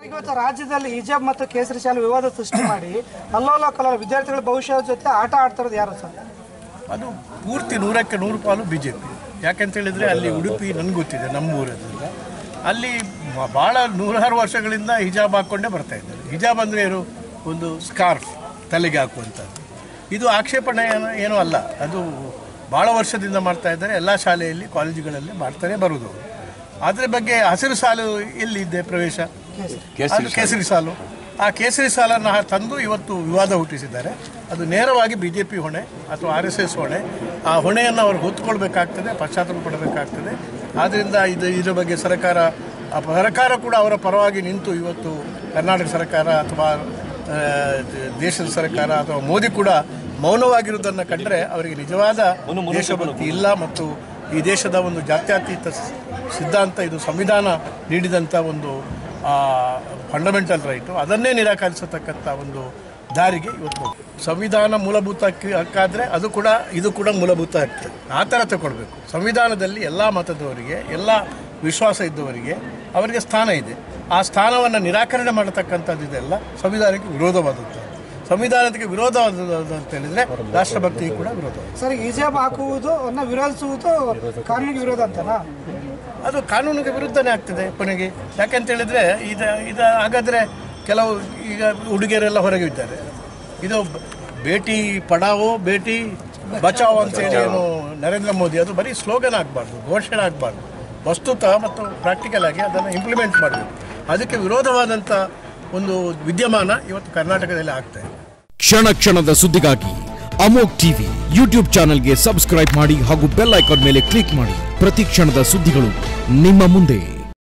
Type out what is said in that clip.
ಇವತ್ತು ರಾಜ್ಯದಲ್ಲಿ ಹಿಜಾಬ್ ಮತ್ತು ಕೇಸರಿ ಶಾಲೆ ವಿವಾದ ಸೃಷ್ಟಿ ಮಾಡಿ ಅಲ್ಲೋಲ ಕಲರ್ ವಿದ್ಯಾರ್ಥಿಗಳ ಭವಿಷ್ಯದ ಜೊತೆ ಆಟ ಆಡ್ತಿರೋದು ಯಾರು ಸರ್ ಅದು ಪೂರ್ತಿ ನೂರಕ್ಕೆ ನೂರು ಪಾಲು ಬಿ ಜೆ ಪಿ ಯಾಕೆಂತ ಹೇಳಿದರೆ ಅಲ್ಲಿ ಉಡುಪಿ ನನಗೆ ಗೊತ್ತಿದೆ ನಮ್ಮ ಊರದಿಂದ ಅಲ್ಲಿ ಮ- ಭಾಳ ನೂರಾರು ವರ್ಷಗಳಿಂದ ಹಿಜಾಬ್ ಹಾಕ್ಕೊಂಡೇ ಬರ್ತಾ ಇದ್ದಾರೆ ಹಿಜಾಬ್ ಅಂದರೆ ಏನು ಒಂದು ಸ್ಕಾರ್ಫ್ ತಲೆಗೆ ಹಾಕುವಂಥದ್ದು ಇದು ಆಕ್ಷೇಪಣೆ ಏನು- ಏನೂ ಅಲ್ಲ ಅದು ಭಾಳ ವರ್ಷದಿಂದ ಮಾಡ್ತಾ ಇದ್ದಾರೆ ಎಲ್ಲ ಶಾಲೆಯಲ್ಲಿ ಕಾಲೇಜುಗಳಲ್ಲಿ ಮಾಡ್ತಾನೆ ಬರುವುದು ಅದರ ಬಗ್ಗೆ ಹಸಿರು ಸಾಲು ಎಲ್ಲಿದೆ ಪ್ರವೇಶ ಅದು ಕೇಸರಿ ಸಾಲು ಆ ಕೇಸರಿ ಸಾಲನ್ನು ತಂದು ಇವತ್ತು ವಿವಾದ ಹುಟ್ಟಿಸಿದ್ದಾರೆ ಅದು ನೇರವಾಗಿ ಬಿ ಜೆ ಪಿ ಹೊಣೆ ಅಥವಾ ಆರ್ ಎಸ್ ಎಸ್ ಹೊಣೆ ಆ ಹೊಣೆಯನ್ನು ಅವರು ಹೊತ್ತುಕೊಳ್ಬೇಕಾಗ್ತದೆ ಪಶ್ಚಾತ್ತಾಪ ಪಡಬೇಕಾಗ್ತದೆ ಆದ್ದರಿಂದ ಇದು ಇದರ ಬಗ್ಗೆ ಸರ್ಕಾರ ಆ ಸರ್ಕಾರ ಕೂಡ ಅವರ ಪರವಾಗಿ ನಿಂತು ಇವತ್ತು ಕರ್ನಾಟಕ ಸರ್ಕಾರ ಅಥವಾ ಆ, ದೇಶದ ಸರ್ಕಾರ ಅಥವಾ ಮೋದಿ ಕೂಡ ಮೌನವಾಗಿರುವುದನ್ನು ಕಂಡರೆ ಅವರಿಗೆ ನಿಜವಾದ ದೇಶಭಕ್ತಿ ಇಲ್ಲ ಮತ್ತು ಈ ದೇಶದ ಒಂದು ಜಾತ್ಯತೀತ ಸ್- ಸಿದ್ಧಾಂತ ಇದು ಸಂವಿಧಾನ ನೀಡಿದಂಥ ಒಂದು ಫಂಡಮೆಂಟಲ್ ರೈಟು ಅದನ್ನೇ ನಿರಾಕರಿಸತಕ್ಕಂಥ ಒಂದು ದಾರಿಗೆ ಇವತ್ತು ಹೋಗ್ತದೆ. ಸಂವಿಧಾನ ಮೂಲಭೂತ ಹಕ್ಕಿ- ಹಕ್ಕಾದ್ರೆ ಅದು ಕೂಡ ಇದು ಕೂಡ ಮೂಲಭೂತ ಹಕ್ಕು ಆ ಥರ ತಗೊಳ್ಬೇಕು ಸಂವಿಧಾನದಲ್ಲಿ ಎಲ್ಲ ಮತದವರಿಗೆ ಎಲ್ಲ ವಿಶ್ವಾಸ ಇದ್ದವರಿಗೆ ಅವರಿಗೆ ಸ್ಥಾನ ಇದೆ ಆ ಸ್ಥಾನವನ್ನು ನಿರಾಕರಣೆ ಮಾಡತಕ್ಕಂಥದ್ದು ಇದೆಲ್ಲ ಸಂವಿಧಾನಕ್ಕೆ ವಿರೋಧವಾದದ್ದು ಸಂವಿಧಾನಕ್ಕೆ ವಿರೋಧವಾದದ್ದು ಅಂತ ಹೇಳಿದ್ರೆ ರಾಷ್ಟ್ರಭಕ್ತಿಗೆ ಕೂಡ ವಿರೋಧ ಸರ್ ಹಿಜಾಬ್ ಹಾಕುವುದು ಅನ್ನ ವಿರೋಧಿಸುವುದು ಕಾನೂನಿಗೆ ವಿರೋಧ ಅಂತನಾ ಅದು ಕಾನೂನಿಗೆ ವಿರುದ್ಧನೇ ಆಗ್ತದೆ ಕೊನೆಗೆ ಯಾಕಂತ ಹೇಳಿದ್ರೆ ಇದು ಇದು ಹಾಗಾದರೆ ಕೆಲವು ಈಗ ಹುಡುಗಿಯರೆಲ್ಲ ಹೊರಗೆ ಇದ್ದಾರೆ ಇದು ಬ- ಬೇಟಿ ಪಡಾವೋ ಬೇಟಿ ಬಚಾವೋ ಅಂತೇಳಿ ಏನು ನರೇಂದ್ರ ಮೋದಿ ಅದು ಬರೀ ಸ್ಲೋಗನ್ ಆಗಬಾರ್ದು ಘೋಷಣೆ ಆಗಬಾರ್ದು ವಸ್ತುತ ಮತ್ತು ಪ್ರಾಕ್ಟಿಕಲ್ ಆಗಿ ಅದನ್ನು ಇಂಪ್ಲಿಮೆಂಟ್ ಮಾಡಬೇಕು ಅದಕ್ಕೆ ವಿರೋಧವಾದಂಥ ಒಂದು ವಿದ್ಯಮಾನ ಇವತ್ತು ಕರ್ನಾಟಕದಲ್ಲಿ ಆಗ್ತಾ ಇದೆ ಕ್ಷಣ ಕ್ಷಣದ ಸುದ್ದಿಗಾಗಿ ಅಮೋಕ್ ಟಿವಿ ಯೂಟ್ಯೂಬ್ ಚಾನೆಲ್ಗೆ ಸಬ್ಸ್ಕ್ರೈಬ್ ಮಾಡಿ ಹಾಗೂ ಬೆಲ್ ಐಕಾನ್ ಮೇಲೆ ಕ್ಲಿಕ್ ಮಾಡಿ ಪ್ರತಿ ಕ್ಷಣದ ಸುದ್ದಿಗಳು ನಿಮ್ಮ ಮುಂದೆ